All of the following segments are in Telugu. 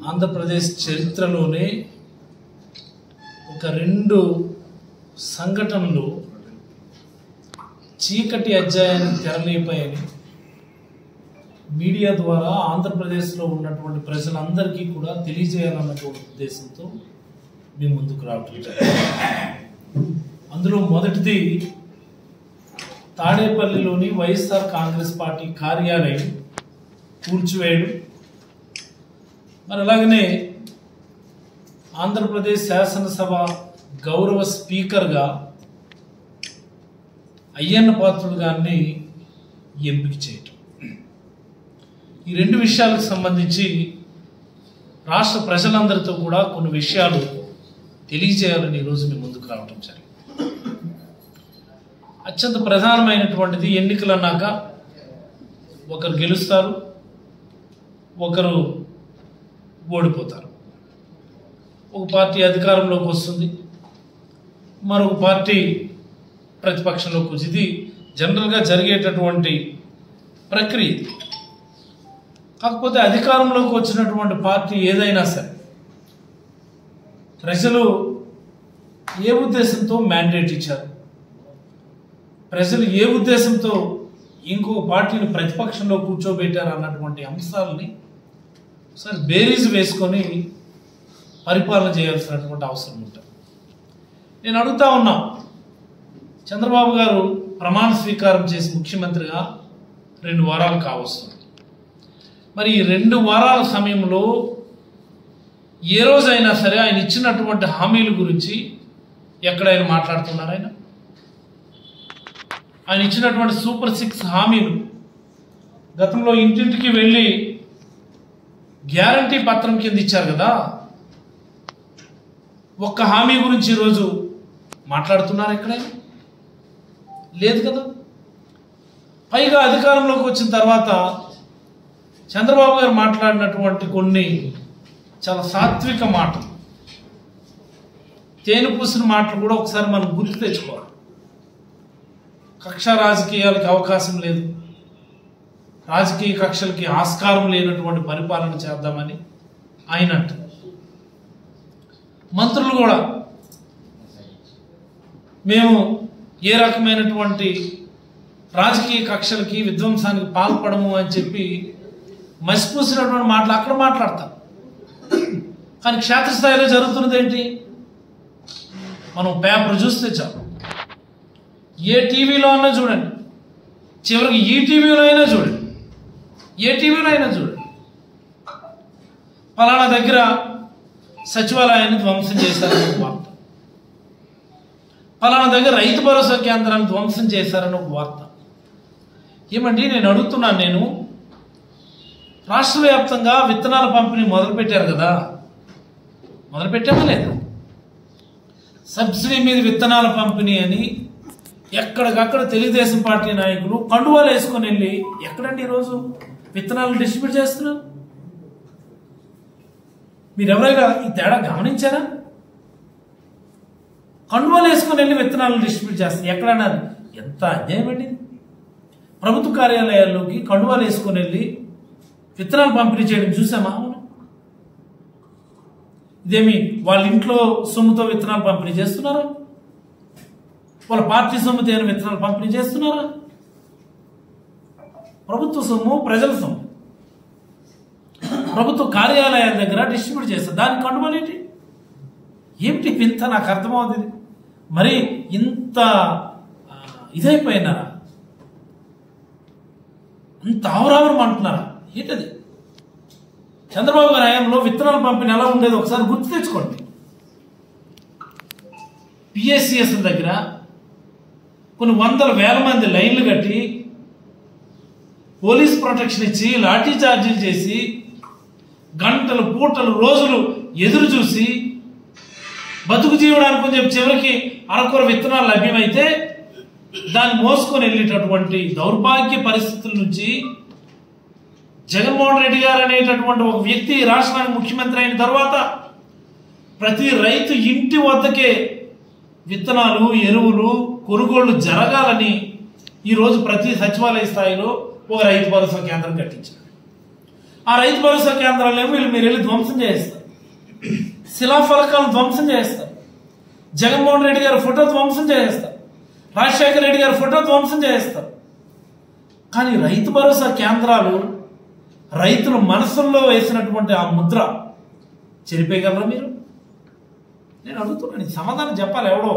ఆంధ్రప్రదేశ్ చరిత్రలోనే ఒక రెండు సంఘటనలు చీకటి అధ్యాయాన్ని తెరలేపాయని మీడియా ద్వారా ఆంధ్రప్రదేశ్లో ఉన్నటువంటి ప్రజలందరికీ కూడా తెలియజేయాలన్నటువంటి ఉద్దేశంతో మీ ముందుకు రావటం జరిగింది అందులో మొదటిది తాడేపల్లిలోని వైఎస్ఆర్ కాంగ్రెస్ పార్టీ కార్యాలయం కూల్చివేయడం మరి అలాగనే ఆంధ్రప్రదేశ్ శాసనసభ గౌరవ స్పీకర్గా అయ్యన్న పాత్రుడు గారిని ఎంపిక చేయటం ఈ రెండు విషయాలకు సంబంధించి రాష్ట్ర ప్రజలందరితో కూడా కొన్ని విషయాలు తెలియజేయాలని ఈరోజు మీ ముందుకు రావడం జరిగింది అత్యంత ప్రధానమైనటువంటిది ఎన్నికలు అన్నాక ఒకరు గెలుస్తారు ఒకరు ఓడిపోతారు ఒక పార్టీ అధికారంలోకి వస్తుంది మరొక పార్టీ ప్రతిపక్షంలోకి వచ్చి ఇది జనరల్గా జరిగేటటువంటి ప్రక్రియ ఇది కాకపోతే అధికారంలోకి వచ్చినటువంటి పార్టీ ఏదైనా సరే ప్రజలు ఏ ఉద్దేశంతో మ్యాండేట్ ఇచ్చారు ప్రజలు ఏ ఉద్దేశంతో ఇంకో పార్టీని ప్రతిపక్షంలో కూర్చోబెట్టారు అన్నటువంటి అంశాలని ఒకసారి బేరీజ్ వేసుకొని పరిపాలన చేయాల్సినటువంటి అవసరం ఉంటుంది నేను అడుగుతా ఉన్నా చంద్రబాబు గారు ప్రమాణ స్వీకారం చేసి ముఖ్యమంత్రిగా రెండు వారాలు కావస్తుంది మరి ఈ రెండు వారాల సమయంలో ఏ రోజైనా సరే ఆయన ఇచ్చినటువంటి హామీల గురించి ఎక్కడైనా మాట్లాడుతున్నారు ఆయన ఆయన ఇచ్చినటువంటి సూపర్ సిక్స్ హామీలు గతంలో ఇంటింటికి వెళ్ళి గ్యారంటీ పత్రం కింద ఇచ్చారు కదా ఒక్క హామీ గురించి ఈరోజు మాట్లాడుతున్నారు ఎక్కడైనా లేదు కదా పైగా అధికారంలోకి వచ్చిన తర్వాత చంద్రబాబు గారు మాట్లాడినటువంటి కొన్ని చాలా సాత్విక మాటలు తేనె పూసిన మాటలు కూడా ఒకసారి మనం గుర్తు తెచ్చుకోవాలి కక్ష రాజకీయాలకి అవకాశం లేదు రాజకీయ కక్షలకి ఆస్కారం లేనటువంటి పరిపాలన చేద్దామని ఆయన అంటారు మంత్రులు కూడా మేము ఏ రకమైనటువంటి రాజకీయ కక్షలకి విధ్వంసానికి పాల్పడము అని చెప్పి మసిపూసినటువంటి మాటలు అక్కడ మాట్లాడతాం కానీ క్షేత్రస్థాయిలో జరుగుతున్నది ఏంటి మనం పేపర్ చూస్తే చాలు ఏ టీవీలో అన్నా చూడండి చివరికి ఈ టీవీలో అయినా చూడండి ఏ టీవీలో అయినా చూడండి ఫలానా దగ్గర సచివాలయాన్ని ధ్వంసం చేశారని ఒక వార్త ఫలానా దగ్గర రైతు భరోసా కేంద్రాన్ని ధ్వంసం చేశారని ఒక వార్త ఏమండి నేను అడుగుతున్నాను నేను రాష్ట్ర వ్యాప్తంగా విత్తనాల పంపిణీ మొదలుపెట్టారు కదా మొదలుపెట్టామా లేదా సబ్సిడీ మీద విత్తనాల పంపిణీ అని ఎక్కడికక్కడ తెలుగుదేశం పార్టీ నాయకులు కండువాలు వేసుకొని వెళ్ళి ఎక్కడండి ఈరోజు విత్తనాలు డిస్ట్రిబ్యూట్ చేస్తున్నారు మీరు ఎవరైనా ఈ తేడా గమనించారా కండువాలు వేసుకొని వెళ్ళి విత్తనాలు డిస్ట్రిబ్యూట్ చేస్తారు ఎక్కడన్నా ఎంత అన్యాయం అండి ఇది? ప్రభుత్వ కార్యాలయాల్లోకి కండువాలు వేసుకొని వెళ్ళి విత్తనాలు పంపిణీ చేయడం చూసామా అవును ఇదేమి వాళ్ళ ఇంట్లో సొమ్ముతో విత్తనాలు పంపిణీ చేస్తున్నారా వాళ్ళ పార్టీ సొమ్ముతో ఏమైనా విత్తనాలు పంపిణీ చేస్తున్నారా ప్రభుత్వ సొమ్ము ప్రజల సొమ్ము ప్రభుత్వ కార్యాలయాల దగ్గర డిస్ట్రిబ్యూట్ చేస్తారు దానికి కండుమలేంటి ఏమిటి వింత నాకు అర్థమవుతుంది మరి ఇంత ఆ, ఇదైపోయినారా అంత ఆవరావరం అంటున్నారా ఏంటది చంద్రబాబు గారి హయాంలో విత్తనాల పంపిణీ ఎలా ఉండేది ఒకసారి గుర్తు తెచ్చుకోండి పిఎస్సిఎస్ దగ్గర కొన్ని వందల వేల మంది లైన్లు కట్టి పోలీస్ ప్రొటెక్షన్ ఇచ్చి లాఠీ చార్జీలు చేసి గంటలు పూటలు రోజులు ఎదురు చూసి బతుకు జీవడానికి అని చెప్పి చివరికి అరకొర విత్తనాలు లభ్యమైతే దాన్ని మోసుకొని వెళ్ళేటటువంటి దౌర్భాగ్య పరిస్థితుల నుంచి జగన్మోహన్ రెడ్డి గారు అనేటటువంటి ఒక వ్యక్తి రాష్ట్రానికి ముఖ్యమంత్రి అయిన తర్వాత ప్రతి రైతు ఇంటి వద్దకే విత్తనాలు ఎరువులు కొనుగోళ్లు జరగాలని ఈరోజు ప్రతి సచివాలయ స్థాయిలో ఒక రైతు భరోసా కేంద్రం కట్టించారు ఆ రైతు భరోసా కేంద్రాలను వీళ్ళు మీరు వెళ్ళి ధ్వంసం చేస్తారు శిలాఫలకాలను ధ్వంసం చేస్తారు జగన్మోహన్ రెడ్డి గారి ఫోటో ధ్వంసం చేస్తారు రాజశేఖర రెడ్డి గారి ఫోటో ధ్వంసం చేస్తారు కానీ రైతు భరోసా కేంద్రాలు రైతుల మనసుల్లో వేసినటువంటి ఆ ముద్ర చెరిపేయగలరా మీరు నేను అడుగుతున్నాను ఈ సమాధానం చెప్పాలి ఎవడో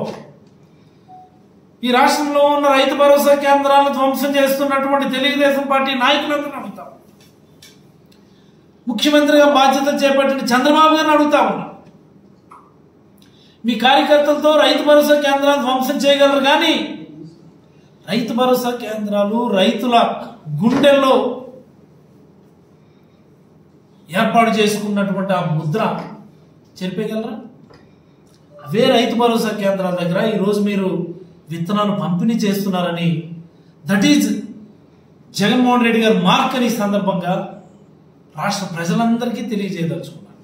ఈ రాష్ట్రంలో ఉన్న రైతు భరోసా కేంద్రాలను ధ్వంసం చేస్తున్నటువంటి తెలుగుదేశం పార్టీ నాయకులందరూ అడుగుతాం ముఖ్యమంత్రిగా బాధ్యత చేపట్టిన చంద్రబాబు గారిని అడుగుతా ఉన్నా మీ కార్యకర్తలతో రైతు భరోసా కేంద్రాలను ధ్వంసం చేయగలరు కానీ రైతు భరోసా కేంద్రాలు రైతుల గుండెల్లో ఏర్పాటు చేసుకున్నటువంటి ఆ ముద్ర చెరిపేయగలరా అవే రైతు భరోసా కేంద్రాల దగ్గర ఈరోజు మీరు విత్తనాలు పంపిణీ చేస్తున్నారని దట్ ఈజ్ జగన్మోహన్ రెడ్డి గారు మార్క్ అని ఈ సందర్భంగా రాష్ట్ర ప్రజలందరికీ తెలియజేయదలుచుకున్నారు